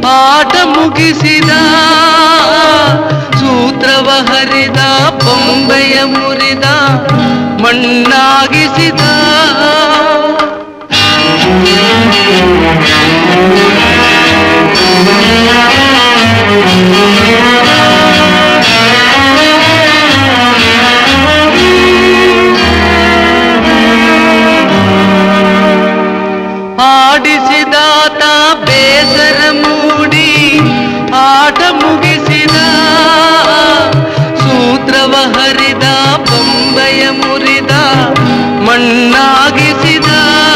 ಆಟ ಮುಗಿಸಿದ ಸೂತ್ರವ ಹರಿದ ಬೊಂಬೆಯ ಮುರಿದ ಮಣ್ಣಾಗಿಸಿದ ಆಡಿಸಿದಾತ ಬೇಸರ ಮೂಡಿ ಆಟ ಮುಗಿಸಿದ ಸೂತ್ರವ ಹರಿದ ಬೊಂಬೆಯ ಮುರಿದ ಮಣ್ಣಾಗಿಸಿದ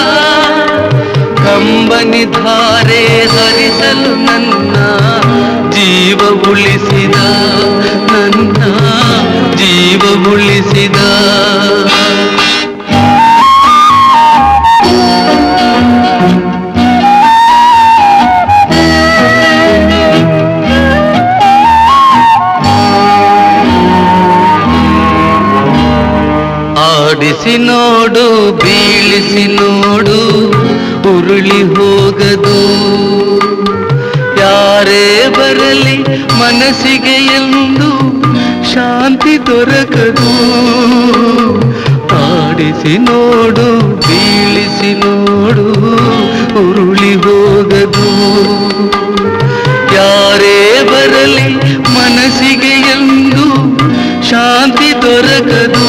ಕಂಬನಿ ಧಾರೆ ಹರಿಸಲು ನನ್ನ ಜೀವ ಉಳಿಸಿದ ನನ್ನ ಜೀವ ಉಳಿಸಿದ ಆಡಿಸಿ ನೋಡು ಬೀಳಿಸಿ ನೋಡು ಉರುಳಿ ಹೋಗದು ಯಾರೇ ಬರಲಿ ಮನಸ್ಸಿಗೆ ಎಂದು ಶಾಂತಿ ದೊರಕದು ಆಡಿಸಿ ನೋಡು ಬೀಳಿಸಿ ನೋಡು ಉರುಳಿ ಹೋಗದು ಯಾರೇ ಬರಲಿ ಮನಸ್ಸಿಗೆ ಎಂದು ಶಾಂತಿ ದೊರಕದು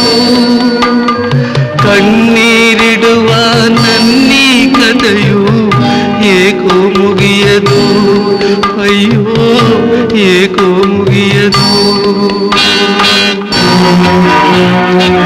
ಕಣ್ಣೀರಿಡುವ ನನ್ನೀ ಕಥೆಯು ಏಕೋ ಮುಗಿಯದು ಅಯ್ಯೋ ಏಕೋ ಮುಗಿಯದು